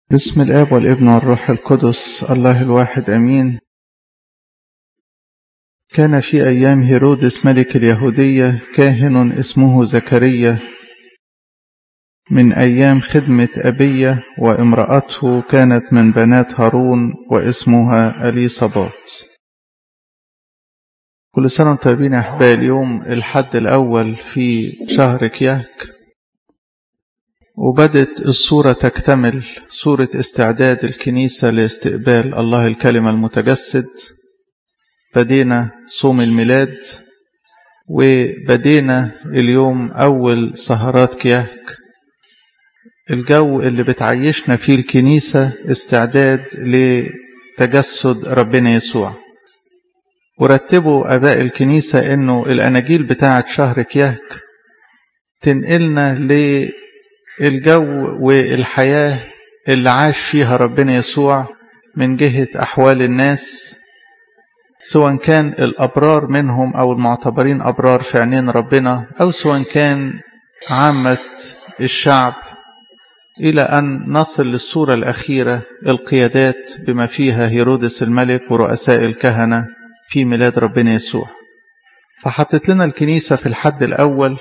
بسم الآب والابن والروح القدس الله الواحد أمين كان في أيام هيرودس ملك اليهودية كاهن اسمه زكريا من أيام خدمة أبية وامرأته كانت من بنات هارون واسمها أليصابات كل سنة وانتم طيبين يا أحبائي اليوم الحد الأول في شهر كياك وبدت الصورة تكتمل صورة استعداد الكنيسة لاستقبال الله الكلمة المتجسد بدينا صوم الميلاد وبدينا اليوم أول سهرات كياك الجو اللي بتعيشنا فيه الكنيسة استعداد لتجسد ربنا يسوع ورتبوا أباء الكنيسة إنه الأناجيل بتاعة شهر كياك تنقلنا للجو والحياة اللي عاش فيها ربنا يسوع من جهة أحوال الناس سواء كان الأبرار منهم أو المعتبرين أبرار في عينين ربنا أو سواء كان عامة الشعب إلى أن نصل للصورة الأخيرة القيادات بما فيها هيرودس الملك ورؤساء الكهنة في ميلاد ربنا يسوع فحطت لنا الكنيسة في الحد الأول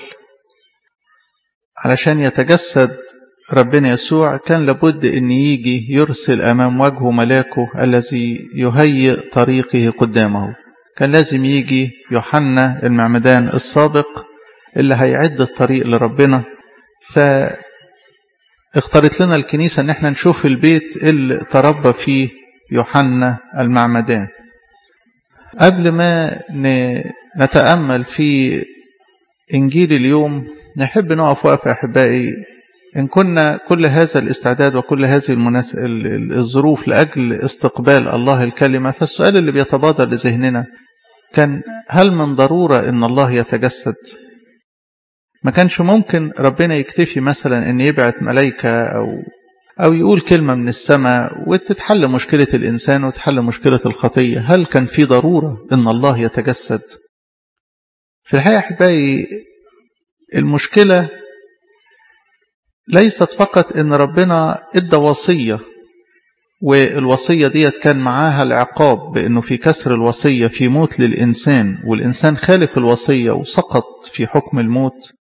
علشان يتجسد ربنا يسوع كان لابد أن يجي يرسل أمام وجهه ملاكه الذي يهيئ طريقه قدامه كان لازم يجي يوحنا المعمدان السابق اللي هيعد الطريق لربنا فاختارت لنا الكنيسة ان احنا نشوف البيت اللي تربى فيه يوحنا المعمدان قبل ما نتأمل في إنجيل اليوم نحب نقف وقفة أحبائي إن كنا كل هذا الاستعداد وكل هذه المناس... الظروف لأجل استقبال الله الكلمة فالسؤال اللي بيتبادر لذهننا كان هل من ضرورة إن الله يتجسد ما كانش ممكن ربنا يكتفي مثلا إن يبعت ملايكة أو أو يقول كلمة من السماء وتتحل مشكلة الإنسان وتحل مشكلة الخطية هل كان في ضرورة إن الله يتجسد في الحقيقة أحبائي المشكلة ليست فقط إن ربنا إدى وصية والوصية ديت كان معاها العقاب بأنه في كسر الوصية في موت للإنسان والإنسان خالف الوصية وسقط في حكم الموت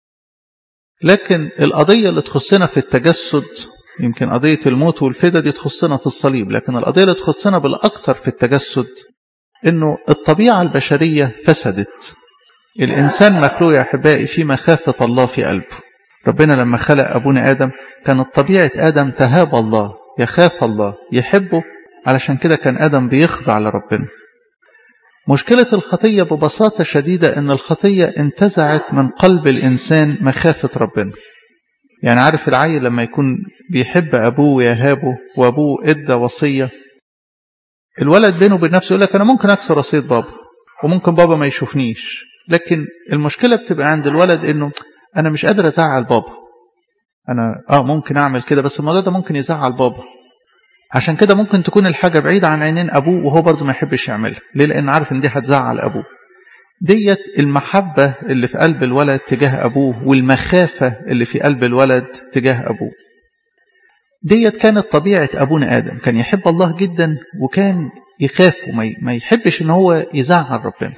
لكن القضية اللي تخصنا في التجسد يمكن قضية الموت والفدا دي تخصنا في الصليب لكن القضية اللي تخصنا بالأكثر في التجسد إنه الطبيعة البشرية فسدت الإنسان مخلوق يا أحبائي في مخافة الله في قلبه ربنا لما خلق أبونا آدم كانت طبيعة آدم تهاب الله يخاف الله يحبه علشان كده كان آدم بيخضع لربنا مشكلة الخطية ببساطة شديدة أن الخطية انتزعت من قلب الإنسان مخافة ربنا يعني عارف العيل لما يكون بيحب أبوه ويهابه وأبوه إدى وصية الولد بينه وبين نفسه يقول لك أنا ممكن أكسر وصية بابا وممكن بابا ما يشوفنيش لكن المشكلة بتبقى عند الولد إنه أنا مش قادر أزعل بابا أنا آه ممكن أعمل كده بس الموضوع ده ممكن يزعل بابا عشان كده ممكن تكون الحاجة بعيدة عن عينين أبوه وهو برضه ما يحبش يعملها ليه لأن عارف إن دي هتزعل أبوه ديت المحبة اللي في قلب الولد تجاه أبوه والمخافة اللي في قلب الولد تجاه أبوه ديت كانت طبيعة أبونا آدم كان يحب الله جدا وكان يخاف وما يحبش إن هو يزعل ربنا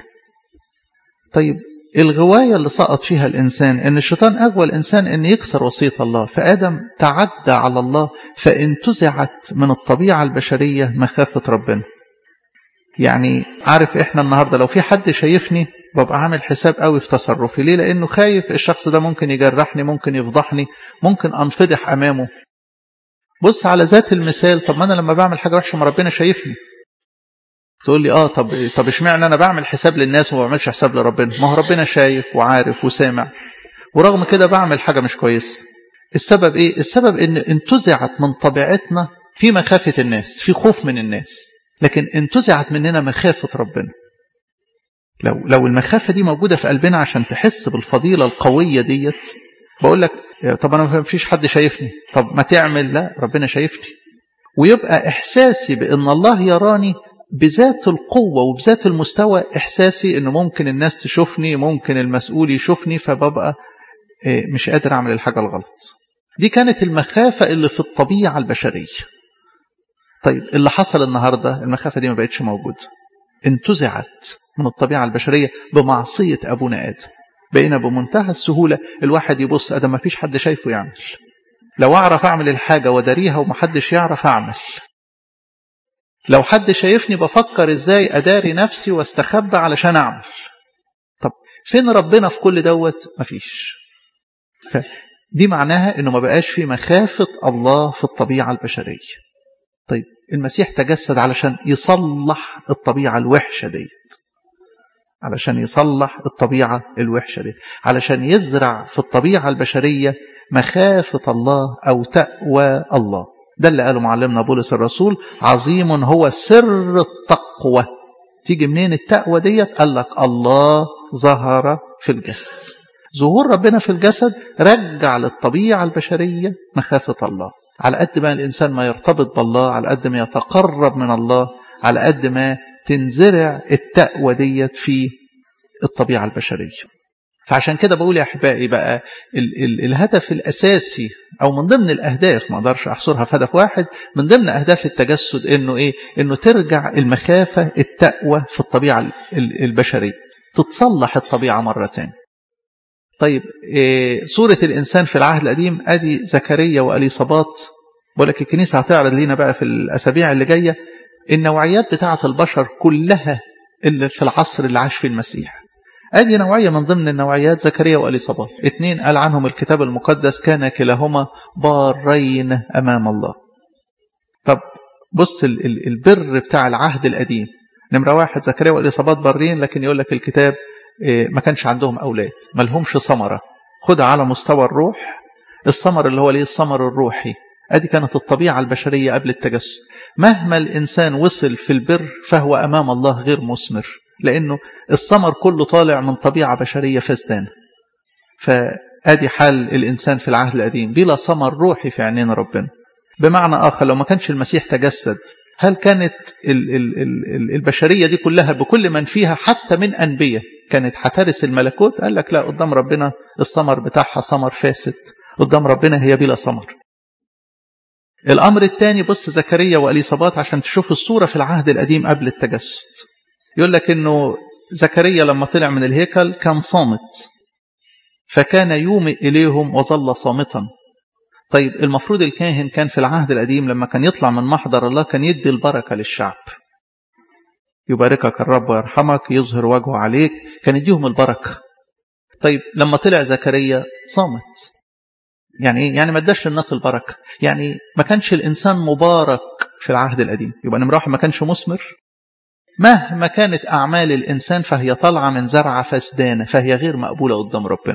طيب الغواية اللي سقط فيها الإنسان إن الشيطان أغوى الإنسان إن يكسر وصية الله فآدم تعدى على الله فانتزعت من الطبيعة البشرية مخافة ربنا يعني عارف إحنا النهاردة لو في حد شايفني ببقى عامل حساب قوي في تصرفي ليه لأنه خايف الشخص ده ممكن يجرحني ممكن يفضحني ممكن أنفضح أمامه بص على ذات المثال طب ما أنا لما بعمل حاجة وحشة ما ربنا شايفني تقول لي اه طب طب اشمعنى انا بعمل حساب للناس وما بعملش حساب لربنا ما هو ربنا شايف وعارف وسامع ورغم كده بعمل حاجه مش كويسه السبب ايه السبب ان انتزعت من طبيعتنا في مخافه الناس في خوف من الناس لكن انتزعت مننا مخافه ربنا لو لو المخافه دي موجوده في قلبنا عشان تحس بالفضيله القويه ديت بقول لك طب انا ما فيش حد شايفني طب ما تعمل لا ربنا شايفني ويبقى احساسي بان الله يراني بذات القوة وبذات المستوى إحساسي إنه ممكن الناس تشوفني ممكن المسؤول يشوفني فببقى مش قادر أعمل الحاجة الغلط دي كانت المخافة اللي في الطبيعة البشرية طيب اللي حصل النهاردة المخافة دي ما بقتش موجودة انتزعت من الطبيعة البشرية بمعصية أبونا آدم بقينا بمنتهى السهولة الواحد يبص أدم ما فيش حد شايفه يعمل لو أعرف أعمل الحاجة وداريها ومحدش يعرف أعمل لو حد شايفني بفكر إزاي أداري نفسي واستخبى علشان أعمل طب فين ربنا في كل دوت مفيش فدي معناها أنه ما بقاش في مخافة الله في الطبيعة البشرية طيب المسيح تجسد علشان يصلح الطبيعة الوحشة ديت علشان يصلح الطبيعة الوحشة دي علشان يزرع في الطبيعة البشرية مخافة الله أو تقوى الله ده اللي قاله معلمنا بولس الرسول عظيم هو سر التقوى تيجي منين التقوى ديت قال لك الله ظهر في الجسد ظهور ربنا في الجسد رجع للطبيعة البشرية مخافة الله على قد ما الإنسان ما يرتبط بالله على قد ما يتقرب من الله على قد ما تنزرع التقوى ديت في الطبيعة البشرية فعشان كده بقول يا أحبائي بقى ال ال الهدف الأساسي أو من ضمن الأهداف ما أقدرش أحصرها في هدف واحد من ضمن أهداف التجسد إنه إيه إنه ترجع المخافة التقوى في الطبيعة البشرية تتصلح الطبيعة مرة تانية طيب إيه سورة الإنسان في العهد القديم أدي زكريا وأليصابات بقول لك الكنيسة هتعرض لينا بقى في الأسابيع اللي جاية النوعيات بتاعة البشر كلها اللي في العصر اللي عاش فيه المسيح ادي نوعية من ضمن النوعيات زكريا وأليصابات اثنين قال عنهم الكتاب المقدس كان كلاهما بارين أمام الله طب بص البر بتاع العهد القديم نمرة واحد زكريا وأليصابات بارين لكن يقول لك الكتاب ما كانش عندهم أولاد ما لهمش ثمرة خدها على مستوى الروح الثمر اللي هو ليه الثمر الروحي ادي كانت الطبيعة البشرية قبل التجسد مهما الإنسان وصل في البر فهو أمام الله غير مثمر لأنه الثمر كله طالع من طبيعة بشرية فسدانة فأدي حال الإنسان في العهد القديم بلا ثمر روحي في عينين ربنا بمعنى آخر لو ما كانش المسيح تجسد هل كانت ال ال ال البشرية دي كلها بكل من فيها حتى من أنبياء كانت هترث الملكوت قال لك لا قدام ربنا الثمر بتاعها ثمر فاسد قدام ربنا هي بلا ثمر الأمر الثاني بص زكريا وأليصابات عشان تشوف الصورة في العهد القديم قبل التجسد يقول لك إنه زكريا لما طلع من الهيكل كان صامت فكان يومئ إليهم وظل صامتا طيب المفروض الكاهن كان في العهد القديم لما كان يطلع من محضر الله كان يدي البركة للشعب يباركك الرب ويرحمك يظهر وجهه عليك كان يديهم البركة طيب لما طلع زكريا صامت يعني ايه يعني ما اداش للناس البركه يعني ما كانش الانسان مبارك في العهد القديم يبقى نمره واحد ما كانش مثمر مهما كانت اعمال الانسان فهي طالعه من زرعه فسدانه فهي غير مقبوله قدام ربنا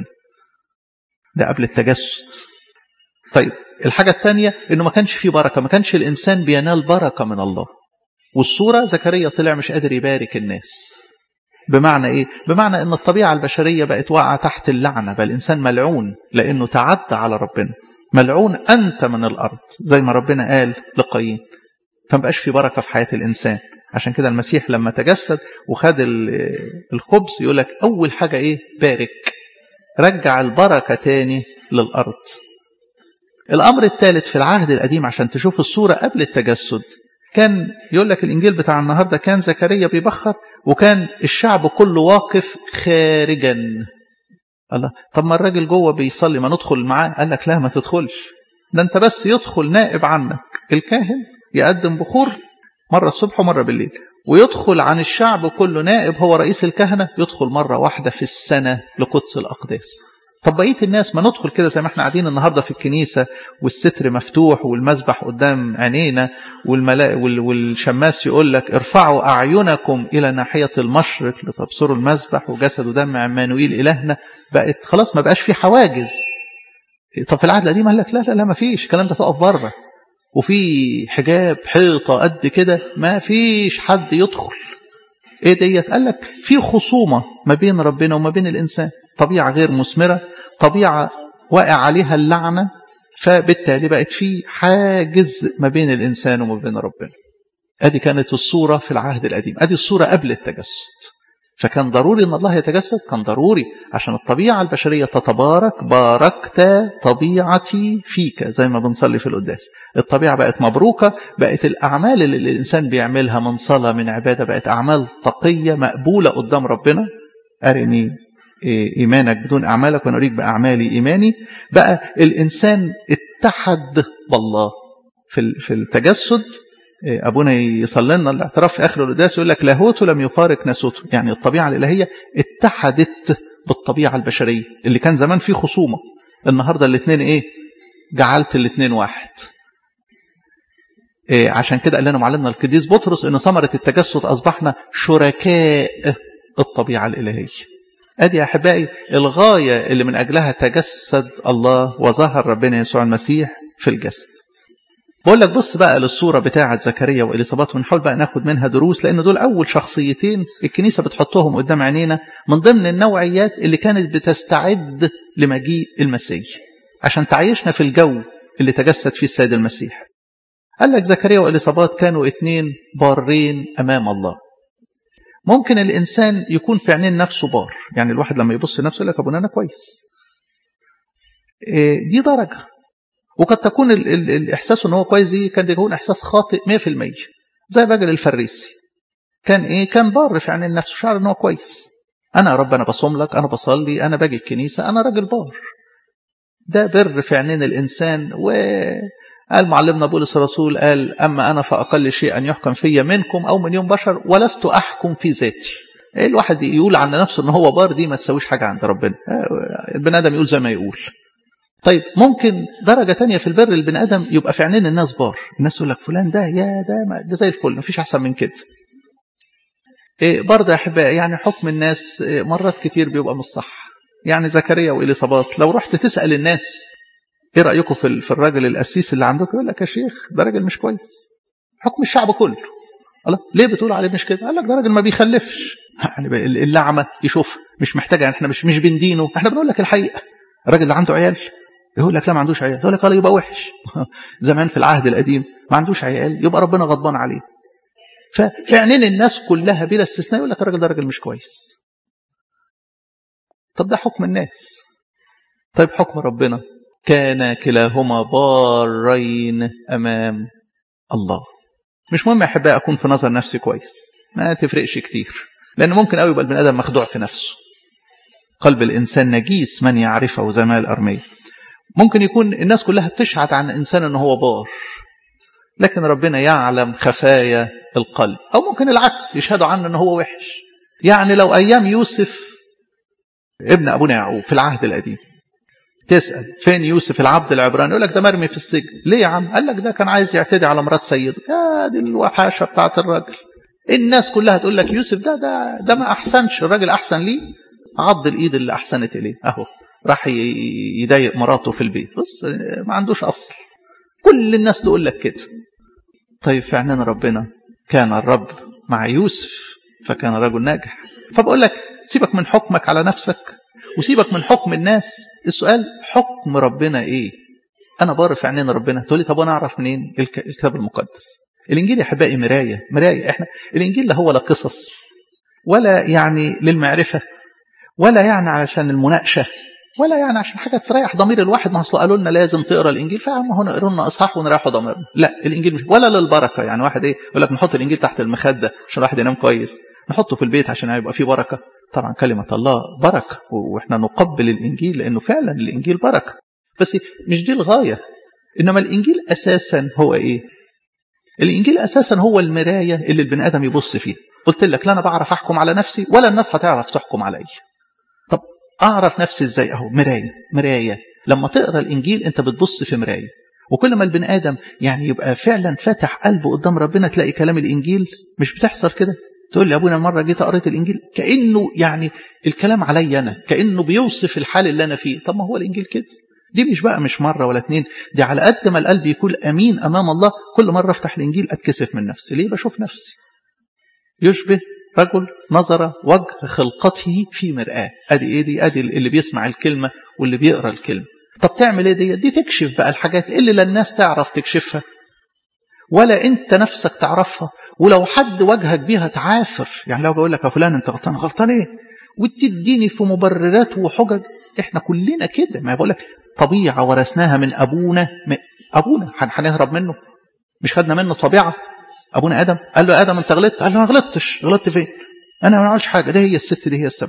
ده قبل التجسد طيب الحاجه الثانيه انه ما كانش فيه بركه ما كانش الانسان بينال بركه من الله والصوره زكريا طلع مش قادر يبارك الناس بمعنى ايه بمعنى ان الطبيعه البشريه بقت واقعه تحت اللعنه بل الانسان ملعون لانه تعدى على ربنا ملعون انت من الارض زي ما ربنا قال لقايين فمبقاش في بركه في حياه الانسان عشان كده المسيح لما تجسد وخد الخبز يقول لك اول حاجه ايه بارك رجع البركه تاني للارض الامر الثالث في العهد القديم عشان تشوف الصوره قبل التجسد كان يقول لك الانجيل بتاع النهارده كان زكريا بيبخر وكان الشعب كله واقف خارجا الله طب ما الراجل جوه بيصلي ما ندخل معاه قال لك لا ما تدخلش ده انت بس يدخل نائب عنك الكاهن يقدم بخور مرة الصبح ومرة بالليل ويدخل عن الشعب كله نائب هو رئيس الكهنة يدخل مرة واحدة في السنة لقدس الأقداس طب بقيه الناس ما ندخل كده زي ما احنا قاعدين النهارده في الكنيسه والستر مفتوح والمسبح قدام عينينا والملا... وال... والشماس يقول لك ارفعوا اعينكم الى ناحيه المشرق لتبصروا المسبح وجسد ودم عمانوئيل الهنا بقت خلاص ما بقاش في حواجز طب في العهد القديم قال لك لا لا لا ما فيش الكلام ده تقف بره وفي حجاب حيطه قد كده ما فيش حد يدخل ايه ديت قال لك في خصومه ما بين ربنا وما بين الانسان طبيعه غير مثمره طبيعه واقع عليها اللعنه فبالتالي بقت في حاجز ما بين الانسان وما بين ربنا ادي كانت الصوره في العهد القديم ادي الصوره قبل التجسد فكان ضروري ان الله يتجسد كان ضروري عشان الطبيعة البشرية تتبارك باركت طبيعتي فيك زي ما بنصلي في القداس الطبيعة بقت مبروكة بقت الأعمال اللي الإنسان بيعملها من صلاة من عبادة بقت أعمال تقية مقبولة قدام ربنا أرني إيمانك بدون أعمالك ونريك بأعمالي إيماني بقى الإنسان اتحد بالله في التجسد أبونا يصلي لنا الاعتراف في آخر القداس يقول لك لاهوته لم يفارق ناسوته يعني الطبيعة الإلهية اتحدت بالطبيعة البشرية اللي كان زمان فيه خصومة النهاردة الاثنين إيه جعلت الاثنين واحد إيه عشان كده قال لنا معلمنا القديس بطرس ان ثمره التجسد اصبحنا شركاء الطبيعه الالهيه ادي يا احبائي الغايه اللي من اجلها تجسد الله وظهر ربنا يسوع المسيح في الجسد بقول لك بص بقى للصوره بتاعه زكريا واليصابات ونحاول بقى ناخد منها دروس لان دول اول شخصيتين الكنيسه بتحطهم قدام عينينا من ضمن النوعيات اللي كانت بتستعد لمجيء المسيح عشان تعيشنا في الجو اللي تجسد فيه السيد المسيح قال لك زكريا واليصابات كانوا اتنين بارين امام الله ممكن الانسان يكون في عينين نفسه بار يعني الواحد لما يبص لنفسه يقول لك ابونا انا كويس دي درجه وقد تكون ال ال الاحساس ان هو كويس دي كان يكون احساس خاطئ 100% زي الراجل الفريسي كان ايه كان بار في عينين نفسه شعر ان هو كويس انا يا رب انا بصوم لك انا بصلي انا باجي الكنيسه انا راجل بار ده بر في عينين الانسان و قال معلمنا بولس الرسول قال أما أنا فأقل شيء أن يحكم في منكم أو من يوم بشر ولست أحكم في ذاتي الواحد يقول عن نفسه ان هو بار دي ما تسويش حاجة عند ربنا البني آدم يقول زي ما يقول طيب ممكن درجة تانية في البر البني آدم يبقى في عينين الناس بار الناس يقول لك فلان ده يا ده ده زي الفل مفيش أحسن من كده إيه برضه يا أحبائي يعني حكم الناس مرات كتير بيبقى مش صح يعني زكريا وإليصابات لو رحت تسأل الناس ايه رايكم في في الراجل القسيس اللي عندكم يقول لك يا شيخ ده راجل مش كويس حكم الشعب كله الله ليه بتقول عليه مش كده قال لك ده راجل ما بيخلفش يعني اللعمه يشوف مش محتاجه يعني احنا مش مش بندينه احنا بنقول لك الحقيقه الراجل ده عنده عيال يقول لك لا ما عندوش عيال يقول لك يبقى وحش زمان في العهد القديم ما عندوش عيال يبقى ربنا غضبان عليه ففي عينين الناس كلها بلا استثناء يقول لك الراجل ده راجل مش كويس طب ده حكم الناس طيب حكم ربنا كان كلاهما بارين امام الله مش مهم يا احبائي اكون في نظر نفسي كويس ما تفرقش كتير لان ممكن قوي يبقى البني ادم مخدوع في نفسه قلب الانسان نجيس من يعرفه زي ما الارميه ممكن يكون الناس كلها بتشهد عن انسان ان هو بار لكن ربنا يعلم خفايا القلب او ممكن العكس يشهدوا عنه ان هو وحش يعني لو ايام يوسف ابن ابونا يعقوب في العهد القديم تسأل فين يوسف العبد العبراني يقول لك ده مرمي في السجن ليه يا عم قال لك ده كان عايز يعتدي على مرات سيده يا دي الوحاشة بتاعت الراجل الناس كلها تقول لك يوسف ده ده ده ما أحسنش الراجل أحسن ليه عض الإيد اللي أحسنت إليه أهو راح يضايق مراته في البيت بص ما عندوش أصل كل الناس تقول لك كده طيب في عينين ربنا كان الرب مع يوسف فكان رجل ناجح فبقول لك سيبك من حكمك على نفسك وسيبك من حكم الناس السؤال حكم ربنا ايه انا بار في عينين ربنا تقول لي طب انا اعرف منين الكتاب المقدس الانجيل يا احبائي مرايه مرايه احنا الانجيل لا هو لا قصص ولا يعني للمعرفه ولا يعني علشان المناقشه ولا يعني عشان حاجه تريح ضمير الواحد ما اصل قالوا لنا لازم تقرا الانجيل فعم هو نقرا لنا اصحاح ونريحوا ضميرنا لا الانجيل مش ولا للبركه يعني واحد ايه يقول لك نحط الانجيل تحت المخده عشان الواحد ينام كويس نحطه في البيت عشان يبقى فيه بركه طبعا كلمة الله بركة وإحنا نقبل الإنجيل لأنه فعلا الإنجيل بركة بس مش دي الغاية إنما الإنجيل أساسا هو إيه الإنجيل أساسا هو المراية اللي البني آدم يبص فيها قلت لك لا أنا بعرف أحكم على نفسي ولا الناس هتعرف تحكم علي طب أعرف نفسي إزاي أهو مراية مراية لما تقرأ الإنجيل أنت بتبص في مراية وكل ما البني آدم يعني يبقى فعلا فاتح قلبه قدام ربنا تلاقي كلام الإنجيل مش بتحصل كده تقول لي ابونا مره جيت قريت الانجيل كانه يعني الكلام عليا انا كانه بيوصف الحال اللي انا فيه طب ما هو الانجيل كده دي مش بقى مش مره ولا اتنين دي على قد ما القلب يكون امين امام الله كل مره افتح الانجيل اتكسف من نفسي ليه بشوف نفسي يشبه رجل نظر وجه خلقته في مرآة ادي ايه دي ادي اللي بيسمع الكلمه واللي بيقرا الكلمه طب تعمل ايه دي دي تكشف بقى الحاجات اللي لا الناس تعرف تكشفها ولا انت نفسك تعرفها ولو حد واجهك بيها تعافر يعني لو بقول لك يا فلان انت غلطان غلطان ايه وتديني في مبررات وحجج احنا كلنا كده ما بقول لك طبيعه ورثناها من ابونا ابونا هنهرب منه مش خدنا منه طبيعه ابونا ادم قال له ادم انت غلطت قال له ما غلطتش غلطت فين انا ما عملتش حاجه ده هي الست دي هي السبب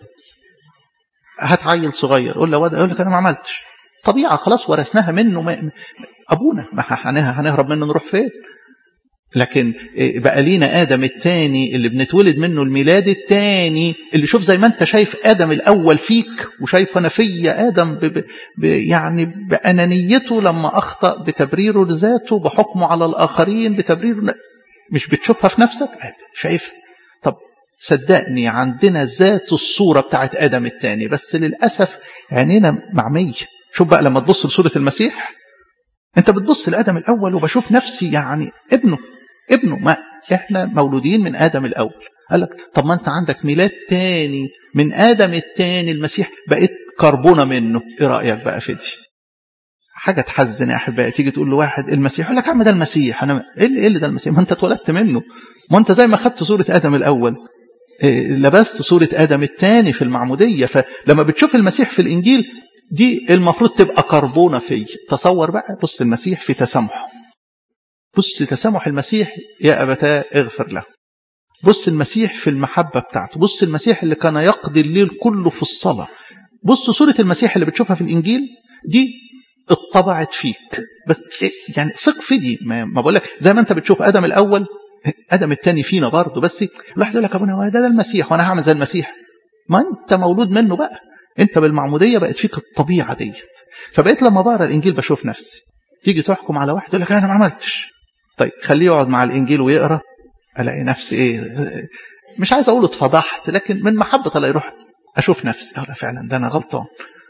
هات عيل صغير قول له يقول لك انا ما عملتش طبيعه خلاص ورثناها منه ما ابونا ما هنهرب منه نروح فين لكن بقى لينا ادم الثاني اللي بنتولد منه الميلاد الثاني اللي شوف زي ما انت شايف ادم الاول فيك وشايف انا فيا ادم ب ب ب يعني بانانيته لما اخطا بتبريره لذاته بحكمه على الاخرين بتبريره مش بتشوفها في نفسك شايفها طب صدقني عندنا ذات الصوره بتاعت ادم الثاني بس للاسف عينينا معميه شوف بقى لما تبص لصوره المسيح انت بتبص لادم الاول وبشوف نفسي يعني ابنه ابنه ما احنا مولودين من ادم الاول قال لك طب ما انت عندك ميلاد تاني من ادم التاني المسيح بقيت كربونه منه ايه رايك بقى في دي حاجه تحزن يا احبائي تيجي تقول لواحد المسيح يقول لك يا عم ده المسيح انا ايه اللي, إيه اللي ده المسيح ما انت اتولدت منه ما انت زي ما خدت صوره ادم الاول إيه لبست صوره ادم الثاني في المعموديه فلما بتشوف المسيح في الانجيل دي المفروض تبقى كربونه في تصور بقى بص المسيح في تسامحه بص تسامح المسيح يا أبتاه اغفر له بص المسيح في المحبة بتاعته بص المسيح اللي كان يقضي الليل كله في الصلاة بص صورة المسيح اللي بتشوفها في الإنجيل دي اتطبعت فيك بس إيه يعني ثق في دي ما, ما بقول لك زي ما انت بتشوف ادم الاول ادم الثاني فينا برضه بس الواحد يقول لك ابونا ده, ده المسيح وانا هعمل زي المسيح ما انت مولود منه بقى انت بالمعموديه بقت فيك الطبيعه ديت فبقيت لما بقرا الانجيل بشوف نفسي تيجي تحكم على واحد يقول لك انا ما عملتش طيب خليه يقعد مع الانجيل ويقرا الاقي نفسي ايه مش عايز اقول اتفضحت لكن من محبه الله يروح اشوف نفسي اه فعلا ده انا غلطان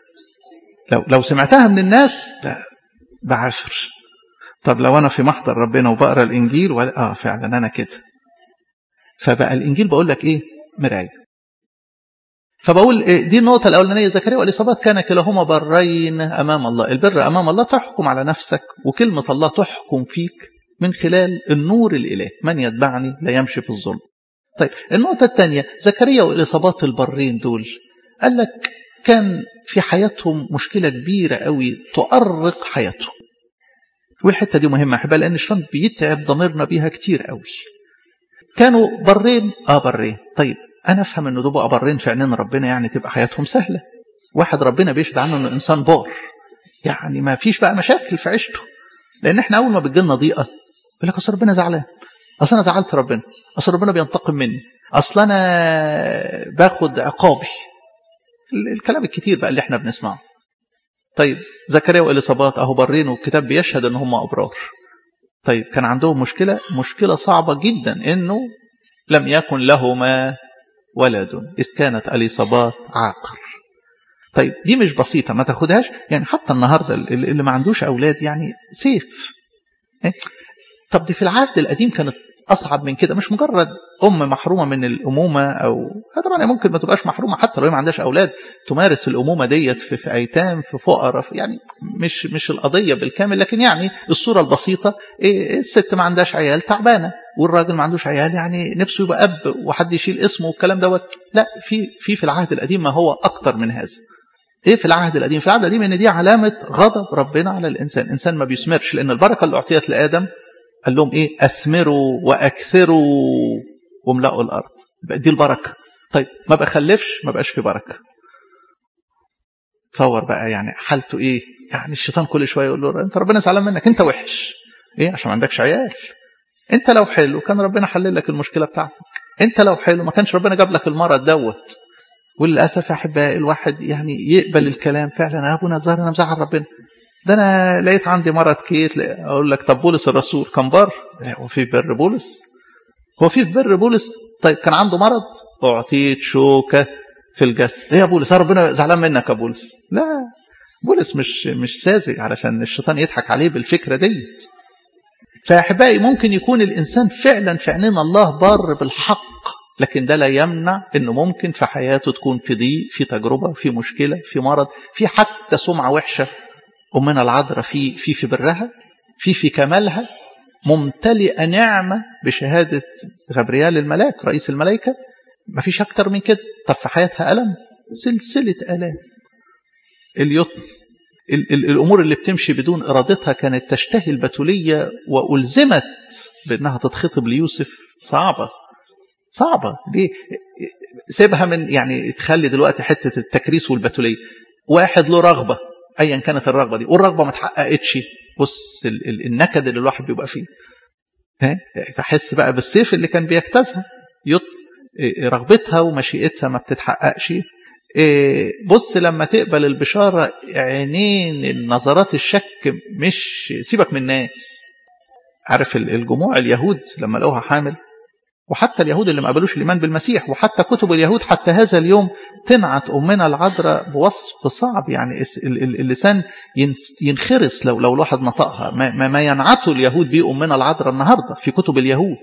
لو لو سمعتها من الناس بعافر طب لو انا في محضر ربنا وبقرا الانجيل ولا اه فعلا انا كده فبقى الانجيل بقول لك ايه مرايه فبقول دي النقطة الأولانية زكريا والإصابات كان كلاهما برين أمام الله البر أمام الله تحكم على نفسك وكلمة الله تحكم فيك من خلال النور الإله من يتبعني لا يمشي في الظلم طيب النقطة الثانية زكريا والإصابات البرين دول قال لك كان في حياتهم مشكلة كبيرة قوي تؤرق حياتهم والحتة دي مهمة أحبها لأن الشيطان بيتعب ضميرنا بيها كتير قوي كانوا برين اه برين طيب انا افهم ان دول بقى برين في عينين ربنا يعني تبقى حياتهم سهله واحد ربنا بيشهد عنه انه انسان بار يعني ما فيش بقى مشاكل في عيشته لان احنا اول ما بتجي لنا ضيقه يقول لك اصل ربنا زعلان اصل انا زعلت ربنا اصل ربنا بينتقم مني اصل انا باخد عقابي الكلام الكتير بقى اللي احنا بنسمعه طيب زكريا واليصابات اهو برين والكتاب بيشهد ان هم ابرار طيب كان عندهم مشكله مشكله صعبه جدا انه لم يكن لهما ولد إذ كانت اليصابات عاقر طيب دي مش بسيطة ما تاخدهاش يعني حتى النهاردة اللي ما عندوش أولاد يعني سيف طب دي في العهد القديم كانت أصعب من كده مش مجرد أم محرومة من الأمومة أو طبعا ممكن ما تبقاش محرومة حتى لو هي ما عندهاش أولاد تمارس الأمومة ديت في, في أيتام في فقراء يعني مش مش القضية بالكامل لكن يعني الصورة البسيطة إيه الست ما عندهاش عيال تعبانة والراجل ما عندوش عيال يعني نفسه يبقى اب وحد يشيل اسمه والكلام دوت لا في في في العهد القديم ما هو اكتر من هذا ايه في العهد القديم في العهد القديم ان دي علامه غضب ربنا على الانسان الانسان ما بيثمرش لان البركه اللي اعطيت لادم قال لهم ايه اثمروا واكثروا واملأوا الارض دي البركه طيب ما بخلفش ما بقاش في بركه تصور بقى يعني حالته ايه يعني الشيطان كل شويه يقول له انت ربنا زعلان منك انت وحش ايه عشان ما عندكش عيال انت لو حلو كان ربنا حلل لك المشكله بتاعتك انت لو حلو ما كانش ربنا جاب لك المرض دوت وللاسف يا احبائي الواحد يعني يقبل الكلام فعلا يا ابونا ظهر انا مزعل ربنا ده انا لقيت عندي مرض كيت اقول لك طب بولس الرسول كان بر هو في بر بولس هو في بر بولس طيب كان عنده مرض اعطيت شوكه في الجسد ايه يا بولس ربنا زعلان منك يا بولس لا بولس مش مش ساذج علشان الشيطان يضحك عليه بالفكره ديت فأحبائي ممكن يكون الإنسان فعلا في عينين الله بار بالحق لكن ده لا يمنع أنه ممكن في حياته تكون في ضيق في تجربة في مشكلة في مرض في حتى سمعة وحشة أمنا العذراء في في في برها في في كمالها ممتلئة نعمة بشهادة غبريال الملاك رئيس الملائكة مفيش أكتر من كده طب في حياتها ألم سلسلة ألام اليطن ال ال الأمور اللي بتمشي بدون إرادتها كانت تشتهي البتولية وألزمت بأنها تتخطب ليوسف صعبة صعبة دي سيبها من يعني تخلي دلوقتي حتة التكريس والبتولية واحد له رغبة أيا كانت الرغبة دي والرغبة ما تحققتش بص ال ال النكد اللي الواحد بيبقى فيه ها فحس بقى بالسيف اللي كان بيجتازها يط رغبتها ومشيئتها ما بتتحققش بص لما تقبل البشارة عينين النظرات الشك مش سيبك من الناس عارف الجموع اليهود لما لقوها حامل وحتى اليهود اللي ما قبلوش الإيمان بالمسيح وحتى كتب اليهود حتى هذا اليوم تنعت أمنا العذراء بوصف صعب يعني اللسان ينخرس لو لو الواحد نطقها ما, ما ينعته اليهود بيه أمنا العذراء النهاردة في كتب اليهود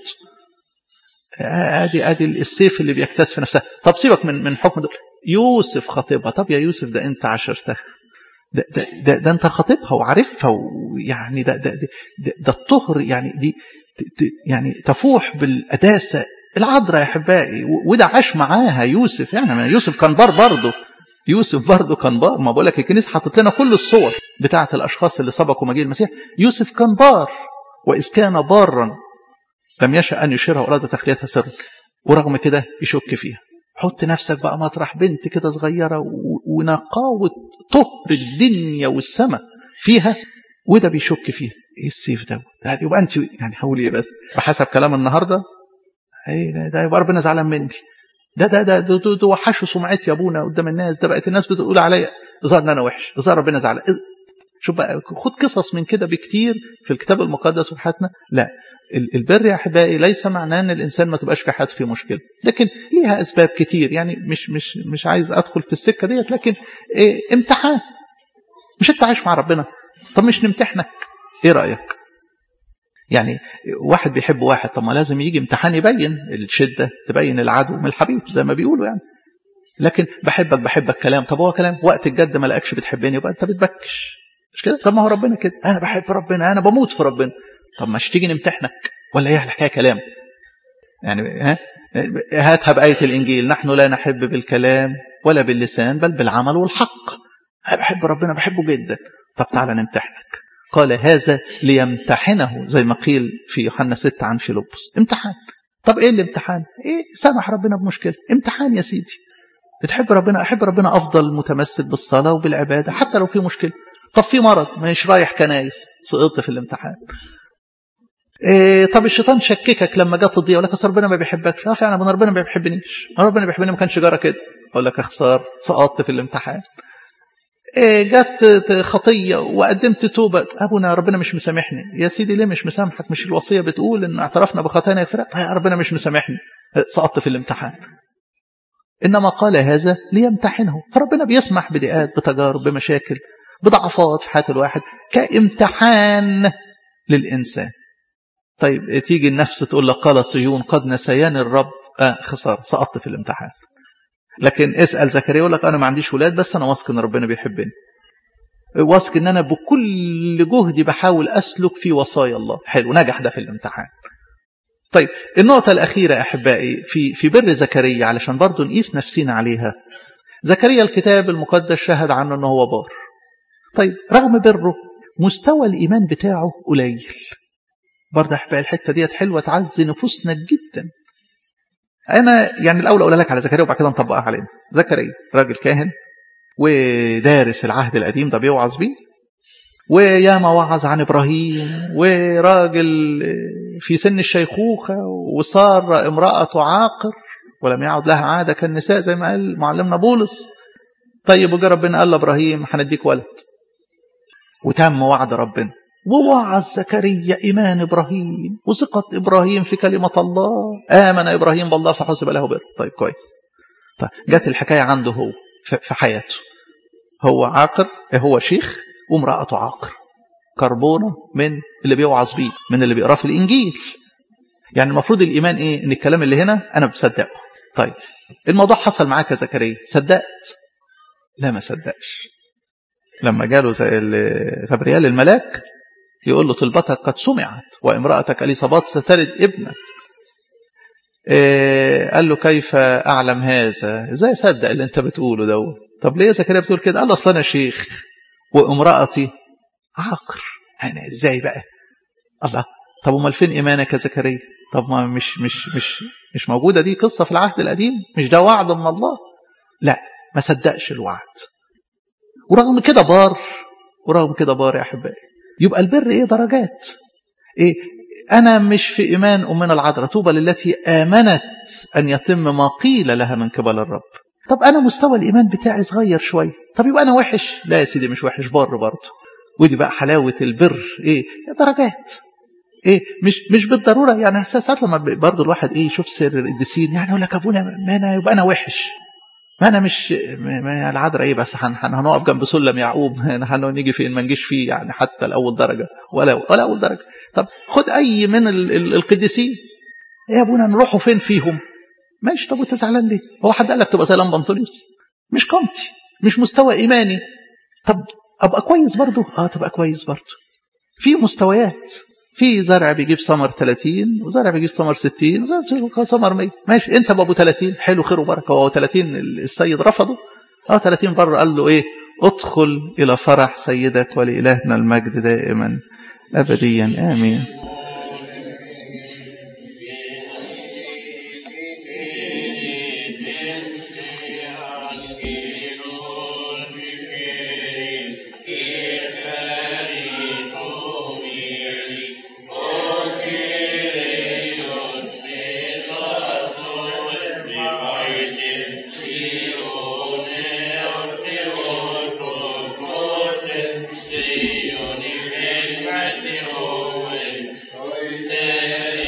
ادي ادي السيف اللي بيكتسف نفسها طب سيبك من من حكم دول يوسف خطيبها طب يا يوسف ده انت عشرتها ده, ده, ده, ده انت خاطبها وعارفها ويعني ده ده ده, ده, ده الطهر يعني دي يعني تفوح بالقداسه العذراء يا احبائي وده عاش معاها يوسف يعني يوسف كان بار برضه يوسف برضه كان بار ما بقول لك الكنيسه حطت لنا كل الصور بتاعه الاشخاص اللي سبقوا مجيء المسيح يوسف كان بار واذ كان بارا لم يشأ أن يشيرها وأراد تخليتها سرا ورغم كده يشك فيها حط نفسك بقى مطرح بنت كده صغيرة ونقاوة طهر الدنيا والسماء فيها وده بيشك فيها ايه السيف ده يبقى انت يعني حولي ايه بس بحسب كلام النهارده ايه ده يبقى ربنا زعلان مني ده ده ده ده, ده, ده وحشوا سمعتي يا ابونا قدام الناس ده بقت الناس بتقول عليا ظهر ان انا وحش ظهر ربنا زعلان شوف بقى خد قصص من كده بكتير في الكتاب المقدس وفي حياتنا لا البر يا احبائي ليس معناه ان الانسان ما تبقاش في حياته في مشكله لكن ليها اسباب كتير يعني مش مش مش عايز ادخل في السكه ديت لكن إيه امتحان مش انت عايش مع ربنا طب مش نمتحنك ايه رايك يعني واحد بيحب واحد طب ما لازم يجي امتحان يبين الشده تبين العدو من الحبيب زي ما بيقولوا يعني لكن بحبك بحبك كلام طب هو كلام وقت الجد ما لقاكش بتحبني يبقى انت بتبكش مش كده طب ما هو ربنا كده انا بحب ربنا انا بموت في ربنا طب مش تيجي نمتحنك ولا ايه الحكايه كلام يعني ها هاتها بآية الإنجيل نحن لا نحب بالكلام ولا باللسان بل بالعمل والحق أنا بحب ربنا بحبه جدا طب تعالى نمتحنك قال هذا ليمتحنه زي ما قيل في يوحنا 6 عن فيلبس امتحان طب ايه الامتحان ايه سامح ربنا بمشكله امتحان يا سيدي بتحب ربنا احب ربنا افضل متمسك بالصلاه وبالعباده حتى لو في مشكله طب في مرض مش رايح كنايس سقطت في الامتحان إيه طب الشيطان شككك لما جت تضيع يقول لك ربنا ما بيحبكش اه فعلا ربنا ما بيحبنيش ربنا بيحبني ما كانش جرى كده اقول لك اخسار سقطت في الامتحان إيه جت خطيه وقدمت توبه ابونا ربنا مش مسامحني يا سيدي ليه مش مسامحك مش الوصيه بتقول ان اعترفنا بخطايانا يغفر ربنا مش مسامحني سقطت في الامتحان انما قال هذا ليمتحنه فربنا بيسمح بضيقات بتجارب بمشاكل بضعفات في حياه الواحد كامتحان للانسان طيب تيجي النفس تقول لك قال صيون قد نسيان الرب آه خسارة سقطت في الامتحان لكن اسأل زكريا يقول لك أنا ما عنديش ولاد بس أنا واثق إن ربنا بيحبني واثق إن أنا بكل جهدي بحاول أسلك في وصايا الله حلو نجح ده في الامتحان طيب النقطة الأخيرة أحبائي في في بر زكريا علشان برضه نقيس نفسينا عليها زكريا الكتاب المقدس شهد عنه أنه هو بار طيب رغم بره مستوى الإيمان بتاعه قليل برضه احبائي الحته ديت حلوه تعزي نفوسنا جدا انا يعني الاول اقول لك على زكريا وبعد كده نطبقها علينا زكريا راجل كاهن ودارس العهد القديم ده بيوعظ بيه وياما وعظ عن ابراهيم وراجل في سن الشيخوخه وصار امراته عاقر ولم يعد لها عاده كالنساء زي ما قال معلمنا بولس طيب وجا ربنا قال لابراهيم هنديك ولد وتم وعد ربنا ووعظ زكريا إيمان إبراهيم وثقة إبراهيم في كلمة الله آمن إبراهيم بالله فحسب له بر طيب كويس طيب جت الحكاية عنده هو في حياته هو عاقر هو شيخ وامرأته عاقر كربونة من اللي بيوعظ بيه من اللي بيقراه في الإنجيل يعني المفروض الإيمان إيه إن الكلام اللي هنا أنا بصدقه طيب الموضوع حصل معاك يا زكريا صدقت لا ما صدقش لما جاله زي غبريال الملاك يقول له طلبتك قد سمعت وامرأتك اليصابات ستلد ابنا إيه قال له كيف اعلم هذا ازاي اصدق اللي انت بتقوله ده طب ليه زكريا بتقول كده قال له اصل انا شيخ وامرأتي عاقر انا ازاي بقى الله طب امال فين ايمانك يا زكريا طب ما مش مش مش مش موجوده دي قصه في العهد القديم مش ده وعد من الله لا ما صدقش الوعد ورغم كده بار ورغم كده بار يا احبائي يبقى البر ايه درجات ايه انا مش في ايمان امنا العذراء طوبى للتي امنت ان يتم ما قيل لها من قبل الرب طب انا مستوى الايمان بتاعي صغير شويه طب يبقى انا وحش لا يا سيدي مش وحش بار برضه ودي بقى حلاوه البر ايه درجات ايه مش مش بالضروره يعني ساعات لما برضه الواحد ايه يشوف سر القديسين يعني يقول لك ابونا ما انا يبقى انا وحش ما انا مش ما العذراء ايه بس هن هنقف جنب سلم يعقوب هنيجي فين ما نجيش فيه يعني حتى لاول درجه ولا ولا اول درجه طب خد اي من ال ال القديسين ايه يا ابونا نروحوا فين فيهم ماشي طب وانت زعلان ليه هو حد قال لك تبقى زي لمبا انطونيوس مش قامتي مش مستوى ايماني طب ابقى كويس برضه اه تبقى كويس برضه في مستويات في زرع بيجيب ثمر 30 وزرع بيجيب ثمر 60 وزرع بيجيب ثمر 100 ماشي انت بابو 30 حلو خير وبركه هو 30 السيد رفضه اه 30 بره قال له ايه ادخل الى فرح سيدك ولالهنا المجد دائما ابديا امين